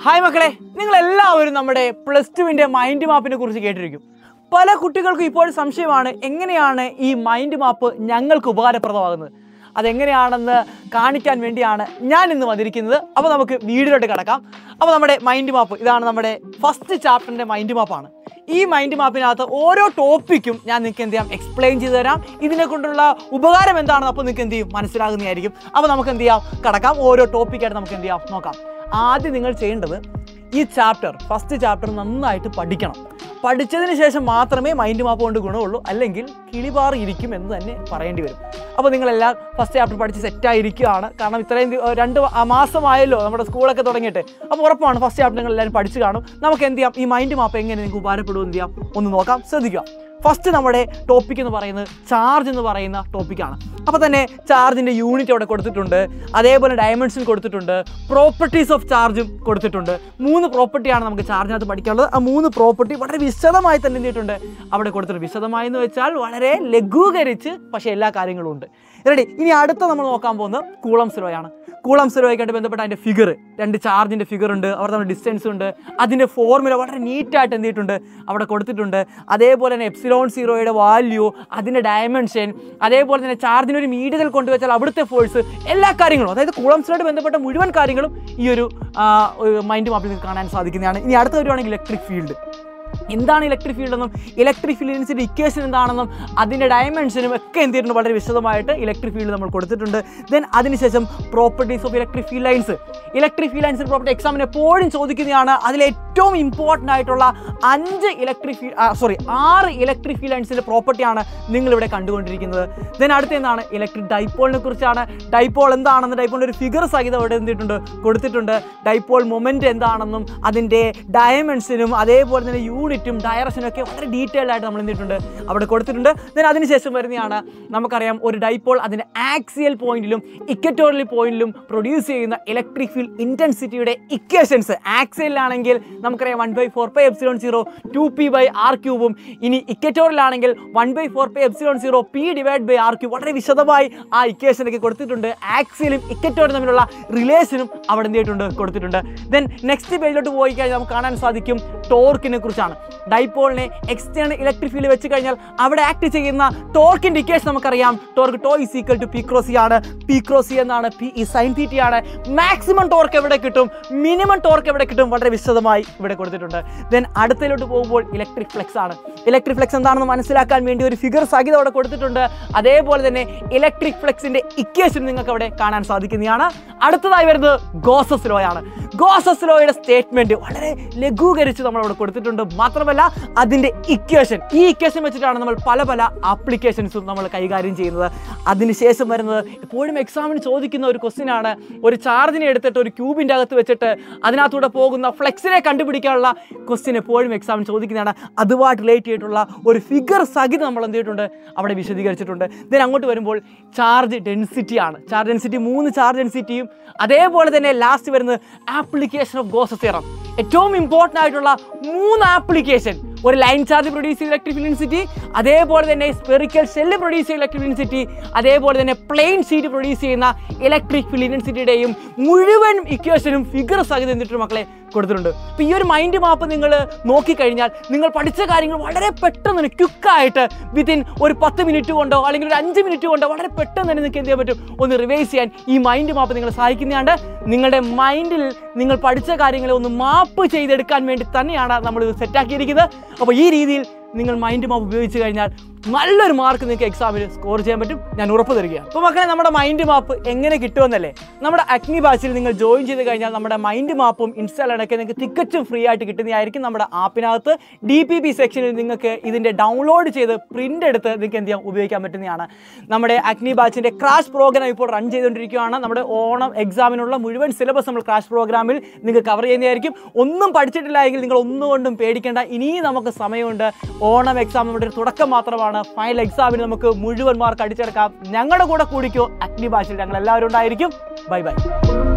hi മക്കളെ നിങ്ങൾ എല്ലാവരും നമ്മുടെ പ്ലസ് ടുവിൻ്റെ മൈൻഡ് മാപ്പിനെ കുറിച്ച് കേട്ടിരിക്കും പല കുട്ടികൾക്കും ഇപ്പോൾ സംശയമാണ് എങ്ങനെയാണ് ഈ മൈൻഡ് മാപ്പ് ഞങ്ങൾക്ക് ഉപകാരപ്രദമാകുന്നത് അതെങ്ങനെയാണെന്ന് കാണിക്കാൻ വേണ്ടിയാണ് ഞാൻ ഇന്ന് വന്നിരിക്കുന്നത് അപ്പോൾ നമുക്ക് വീഡിയോയിലോട്ട് കിടക്കാം അപ്പോൾ നമ്മുടെ മൈൻഡ് മാപ്പ് ഇതാണ് നമ്മുടെ ഫസ്റ്റ് ചാപ്റ്ററിൻ്റെ മൈൻഡ് മാപ്പാണ് ഈ മൈൻഡ് മാപ്പിനകത്ത് ഓരോ ടോപ്പിക്കും ഞാൻ നിങ്ങൾക്ക് എന്ത് ചെയ്യാം എക്സ്പ്ലെയിൻ ചെയ്തു തരാം ഇതിനെ കൊണ്ടുള്ള ഉപകാരം എന്താണെന്ന് അപ്പോൾ നിങ്ങൾക്ക് എന്ത് ചെയ്യും മനസ്സിലാകുന്നതായിരിക്കും അപ്പോൾ നമുക്ക് എന്ത് ചെയ്യാം കടക്കാം ഓരോ ടോപ്പിക്കായിട്ട് നമുക്ക് എന്ത് ചെയ്യാം നോക്കാം ആദ്യം നിങ്ങൾ ചെയ്യേണ്ടത് ഈ ചാപ്റ്റർ ഫസ്റ്റ് ചാപ്റ്റർ നന്നായിട്ട് പഠിക്കണം പഠിച്ചതിന് ശേഷം മാത്രമേ മൈൻഡ് മാപ്പ് കൊണ്ട് ഗുണമുള്ളൂ അല്ലെങ്കിൽ കിളിപാറി ഇരിക്കും എന്ന് തന്നെ പറയേണ്ടി വരും അപ്പോൾ നിങ്ങളെല്ലാം ഫസ്റ്റ് ചാപ്റ്റർ പഠിച്ച് സെറ്റായിരിക്കുകയാണ് കാരണം ഇത്രയും ദി- ഏർ രണ്ട് ആ മാസമായല്ലോ നമ്മുടെ സ്കൂളൊക്കെ തുടങ്ങിയിട്ട് അപ്പോൾ ഉറപ്പാണ് ഫസ്റ്റ് ചാപ്റ്റർ നിങ്ങൾ എല്ലാവരും പഠിച്ചു കാണും നമുക്ക് എന്ത് ചെയ്യാം ഈ മൈൻഡ് മാപ്പ് എങ്ങനെ നിങ്ങൾക്ക് ഉപകാരപ്പെടും എന്ത് ചെയ്യാം ഒന്ന് നോക്കാം ശ്രദ്ധിക്കുക ഫസ്റ്റ് നമ്മുടെ ടോപ്പിക് എന്ന് പറയുന്നത് ചാർജ് എന്ന് പറയുന്ന ടോപ്പിക്കാണ് അപ്പോൾ തന്നെ ചാർജിൻ്റെ യൂണിറ്റ് അവിടെ കൊടുത്തിട്ടുണ്ട് അതേപോലെ ഡയമെൻഷൻ കൊടുത്തിട്ടുണ്ട് പ്രോപ്പർട്ടീസ് ഓഫ് ചാർജും കൊടുത്തിട്ടുണ്ട് മൂന്ന് പ്രോപ്പർട്ടിയാണ് നമുക്ക് ചാർജിനകത്ത് പഠിക്കാനുള്ളത് ആ മൂന്ന് പ്രോപ്പർട്ടി വളരെ വിശദമായി തന്നെ എന്ത് ചെയ്തിട്ടുണ്ട് അവിടെ കൊടുത്തിട്ടുണ്ട് വിശദമായി എന്ന് വെച്ചാൽ വളരെ ലഘൂകരിച്ച് പക്ഷേ എല്ലാ കാര്യങ്ങളും ഉണ്ട് റെഡി ഇനി അടുത്ത നമ്മൾ നോക്കാൻ പോകുന്നത് കൂളം സിലോയാണ് കൂളം സിലോയ്ക്കായിട്ട് ബന്ധപ്പെട്ട അതിൻ്റെ ഫിഗർ രണ്ട് ചാർജിൻ്റെ ഫിഗർ ഉണ്ട് അവിടെ നമ്മുടെ ഡിസ്റ്റൻസ് ഉണ്ട് അതിൻ്റെ ഫോർമുല വളരെ നീറ്റായിട്ട് എന്ത് ചെയ്തിട്ടുണ്ട് അവിടെ കൊടുത്തിട്ടുണ്ട് അതേപോലെ തന്നെ എപ്സിലോൺ സീറോയുടെ വാല്യൂ അതിൻ്റെ ഡയമെൻഷൻ അതേപോലെ തന്നെ ചാർജിന് ഒരു മീഡിയത്തിൽ കൊണ്ടുവച്ചാൽ അവിടുത്തെ ഫോഴ്സ് എല്ലാ കാര്യങ്ങളും അതായത് കൂളംസിനോട് ബന്ധപ്പെട്ട മുഴുവൻ കാര്യങ്ങളും ഈ ഒരു മൈൻഡ് മാപ്പിൽ നിങ്ങൾക്ക് കാണാൻ സാധിക്കുന്നതാണ് ഇനി അടുത്ത വരുവാണെങ്കിൽ ഇലക്ട്രിക് ഫീൽഡ് എന്താണ് ഇലക്ട്രിക് ഫീൽഡ് എന്നും ഇലക്ട്രിക് ഫീൽഡിൻ്റെ ഇക്വേഷൻ എന്താണെന്നും അതിൻ്റെ ഡയമെൻഷനും ഒക്കെ എന്ത് ചെയ്തിട്ടുണ്ട് വളരെ വിശദമായിട്ട് ഇലക്ട്രിക് ഫീൽഡ് നമ്മൾ കൊടുത്തിട്ടുണ്ട് ദെൻ അതിനുശേഷം properties of electric field lines electric field ലൈൻസിൻ്റെ പ്രോപ്പർട്ടി എക്സാമിന് എപ്പോഴും ചോദിക്കുന്നതാണ് അതിൽ ഏറ്റവും ഇമ്പോർട്ടൻ്റ് ആയിട്ടുള്ള അഞ്ച് ഇലക്ട്രിക് ഫീ സോറി ആറ് ഇലക്ട്രിക് ഫീൽഡ് ലൈൻസിൻ്റെ പ്രോപ്പർട്ടിയാണ് നിങ്ങളിവിടെ കണ്ടുകൊണ്ടിരിക്കുന്നത് ദെൻ അടുത്ത എന്താണ് ഇലക്ട്രിക് ഡൈപ്പോളിനെ കുറിച്ചാണ് ഡൈപ്പോൾ എന്താണെന്ന് ഡൈപ്പോളിൻ്റെ ഒരു ഫിഗർ സഹിതം അവിടെ എന്തിട്ടുണ്ട് കൊടുത്തിട്ടുണ്ട് ഡൈപ്പോൾ മൊമെൻറ്റ് എന്താണെന്നും അതിൻ്റെ ഡയമെൻഷനും അതേപോലെ തന്നെ യൂണിറ്റും ഡയറക്ഷനും ഒക്കെ വളരെ ഡീറ്റെയിൽഡ് ആയിട്ട് നമ്മൾ എന്തിട്ടുണ്ട് അവിടെ കൊടുത്തിട്ടുണ്ട് ദെൻ അതിനുശേഷം വരുന്നതാണ് നമുക്കറിയാം ഒരു ഡൈപ്പോൾ അതിൻ്റെ ആക്സിയൽ പോയിന്റിലും ഇക്കറ്റോറിയൽ പോയിന്റിലും പ്രൊഡ്യൂസ് ചെയ്യുന്ന ഇലക്ട്രിക് ഫീൽഡ് ഇൻറ്റൻസിറ്റിയുടെ ഇക്വേഷൻസ് ആക്സിയലിലാണെങ്കിൽ നമുക്കറിയാം one by four pi epsilon zero two p by r ക്യൂബും ഇനി ഇക്കറ്റോറിയലാണെങ്കിൽ one by four pi epsilon zero p divide by r cube വളരെ വിശദമായി ആ ഇക്വേഷനൊക്കെ കൊടുത്തിട്ടുണ്ട് ആക്സിയലും ഇക്കറ്റോറിയും തമ്മിലുള്ള റിലേഷനും അവിടെ എന്ത് ചെയ്തിട്ടുണ്ട് കൊടുത്തിട്ടുണ്ട് ദെൻ നെക്സ്റ്റ് പേജിലോട്ട് പോയി കഴിഞ്ഞാൽ നമുക്ക് കാണാൻ സാധിക്കും ടോർക്കിനെ കുറിച്ചാണ് ഡൈപോളിനെ എക്സ്റ്റേണൽ ഇലക്ട്രിക് ഫീൽഡ് വെച്ച് കഴിഞ്ഞാൽ അവിടെ ആക്ട് ചെയ്യുന്ന ടോർക്കിൻ്റെ ഇക്വേഷൻ നമുക്കറിയാം torque tau is equal to p cross E ആണ് പി ക്രോസി എന്നാണ് പി ഈ സൈൻ തീറ്റി ആണ് മാക്സിമം ടോർക്ക് എവിടെ കിട്ടും മിനിമം ടോർക്ക് എവിടെ കിട്ടും വളരെ വിശദമായി ഇവിടെ കൊടുത്തിട്ടുണ്ട് ദെൻ അടുത്തതിലോട്ട് പോകുമ്പോൾ ഇലക്ട്രിക് ഫ്ലെക്സ് ആണ് ഇലക്ട്രിക് ഫ്ലെക്സ് എന്താണെന്ന് മനസ്സിലാക്കാൻ വേണ്ടി ഒരു ഫിഗർ സഹിതം അവിടെ കൊടുത്തിട്ടുണ്ട് അതേപോലെ തന്നെ ഇലക്ട്രിക് ഫ്ലെക്സിന്റെ ഇക്വേഷൻ നിങ്ങൾക്ക് അവിടെ കാണാൻ സാധിക്കുന്നതാണ് അടുത്തതായി വരുന്നത് ഗോസസ് ലോ ആണ് ഗോസസ് ലോയുടെ സ്റ്റേറ്റ്മെന്റ് വളരെ ലഘൂകരിച്ച് നമ്മൾ അവിടെ കൊടുത്തിട്ടുണ്ട് മാത്രമല്ല അതിന്റെ ഇക്വേഷൻ ഈ ഇക്വേഷൻ വെച്ചിട്ടാണ് നമ്മൾ പല പല ആപ്ലിക്കേഷൻസും നമ്മൾ കൈകാര്യം ചെയ്യുന്നത് അതിനുശേഷം വരുന്നത് എപ്പോഴും എക്സാമിന് ചോദിക്കുന്ന ഒരു ക്വസ്റ്റ്യൻ ആണ് ഒരു ചാർജിനെ എടുത്തിട്ട് ഒരു ക്യൂബിൻ്റെ അകത്ത് വെച്ചിട്ട് അതിനകത്തൂടെ പോകുന്ന ഫ്ലെക്സിനെ കണ്ടുപിടിക്കാനുള്ള ക്വസ്റ്റ്യൻ എപ്പോഴും എക്സാമിന് ചോദിക്കുന്നതാണ് അതുമായിട്ട് റിലേറ്റ് ചെയ്തിട്ടുള്ള ഒരു ഫിഗർ സഹിതം നമ്മൾ എന്ത് ചെയ്തിട്ടുണ്ട് അവിടെ വിശദീകരിച്ചിട്ടുണ്ട് ദെൻ അങ്ങോട്ട് വരുമ്പോൾ ചാർജ് ഡെൻസിറ്റി ആണ് ചാർജ് ഡെൻസിറ്റി മൂന്ന് ചാർജ് ഡെൻസിറ്റിയും അതേപോലെ തന്നെ ലാസ്റ്റ് വരുന്നത് ആപ്ലിക്കേഷൻ ഓഫ് ഗോസസ് തിയറം ഏറ്റവും ഇമ്പോർട്ടൻ്റ് ആയിട്ടുള്ള മൂന്ന് ആപ്ലിക്കേഷൻ ഒരു ലൈൻ ചാർജ് പ്രൊഡ്യൂസ് ചെയ്യുന്ന ഇലക്ട്രിക് ഡെൻസിറ്റി അതേപോലെ തന്നെ സ്പെറിക്കൽ സെല്ല് പ്രൊഡ്യൂസ് ചെയ്യുന്ന ഇലക്ട്രിക് ഡെൻസിറ്റി അതേപോലെ തന്നെ പ്ലെയിൻ ഷീറ്റ് പ്രൊഡ്യൂസ് ചെയ്യുന്ന ഇലക്ട്രിക് ഫീൽഡ് ഡെൻസിറ്റിയുടെയും മുഴുവൻ ഇക്വേഷനും ഫിഗർ സഹിതം എന്നിട്ട് മക്കളെ കൊടുത്തിട്ടുണ്ട് അപ്പോൾ ഈ ഒരു മൈൻഡ് മാപ്പ് നിങ്ങൾ നോക്കിക്കഴിഞ്ഞാൽ നിങ്ങൾ പഠിച്ച കാര്യങ്ങൾ വളരെ പെട്ടെന്ന് തന്നെ ക്വിക്കായിട്ട് വിത്തിൻ ഒരു പത്ത് മിനിറ്റ് കൊണ്ടോ അല്ലെങ്കിൽ ഒരു അഞ്ച് മിനിറ്റ് കൊണ്ടോ വളരെ പെട്ടെന്ന് തന്നെ നിങ്ങൾക്ക് എന്ത് ചെയ്യാൻ പറ്റും ഒന്ന് റിവൈസ് ചെയ്യാൻ ഈ മൈൻഡ് മാപ്പ് നിങ്ങളെ സഹായിക്കുന്നതാണ് നിങ്ങളുടെ മൈൻഡിൽ നിങ്ങൾ പഠിച്ച കാര്യങ്ങളെ ഒന്ന് മാപ്പ് ചെയ്തെടുക്കാൻ വേണ്ടി തന്നെയാണ് നമ്മൾ ഇത് സെറ്റാക്കിയിരിക്കുന്നത് അപ്പോൾ ഈ രീതിയിൽ നിങ്ങൾ മൈൻഡ് മാപ്പ് ഉപയോഗിച്ച് കഴിഞ്ഞാൽ നല്ലൊരു മാർക്ക് നിങ്ങൾക്ക് എക്സാമിൽ സ്കോർ ചെയ്യാൻ പറ്റും ഞാൻ ഉറപ്പ് തരികയാണ് അപ്പോൾ മക്കളെ നമ്മുടെ മൈൻഡ് മാപ്പ് എങ്ങനെ കിട്ടുമെന്നല്ലേ നമ്മുടെ അഗ്നി ബാച്ചിൽ നിങ്ങൾ ജോയിൻ ചെയ്ത് കഴിഞ്ഞാൽ നമ്മുടെ മൈൻഡ് മാപ്പും ഇൻസ്റ്റാളൊക്കെ നിങ്ങൾക്ക് തികച്ചും ഫ്രീ ആയിട്ട് കിട്ടുന്നതായിരിക്കും നമ്മുടെ ആപ്പിനകത്ത് ഡി പി പി സെക്ഷനിൽ നിങ്ങൾക്ക് ഇതിൻ്റെ ഡൗൺലോഡ് ചെയ്ത് പ്രിൻ്റ് എടുത്ത് നിങ്ങൾക്ക് എന്ത് ചെയ്യാം ഉപയോഗിക്കാൻ പറ്റുന്നതാണ് നമ്മുടെ അഗ്നി ബാച്ചിൻ്റെ ക്രാഷ് പ്രോഗ്രാം ഇപ്പോൾ റൺ ചെയ്തുകൊണ്ടിരിക്കുകയാണ് നമ്മുടെ ഓണം എക്സാമിനുള്ള മുഴുവൻ സിലബസ് നമ്മൾ ക്രാഷ് പ്രോഗ്രാമിൽ നിങ്ങൾക്ക് കവർ ചെയ്യുന്നതായിരിക്കും ഒന്നും പഠിച്ചിട്ടില്ല എങ്കിൽ നിങ്ങൾ ഒന്നുകൊണ്ടും പേടിക്കേണ്ട ഇനിയും നമുക്ക് സമയമുണ്ട് ഓണം എക്സാം നമ്മുടെ ഒരു തുടക്കം മാത്രമാണ് ഫൈനൽ എക്സാമിന് നമുക്ക് മുഴുവൻ മാർക്ക് അടിച്ചെടുക്കാം ഞങ്ങളുടെ കൂടെ കൂടിക്കോ അഗ്നി ഭാഷയിൽ ഞങ്ങൾ എല്ലാവരും ഉണ്ടായിരിക്കും ബൈ ബൈ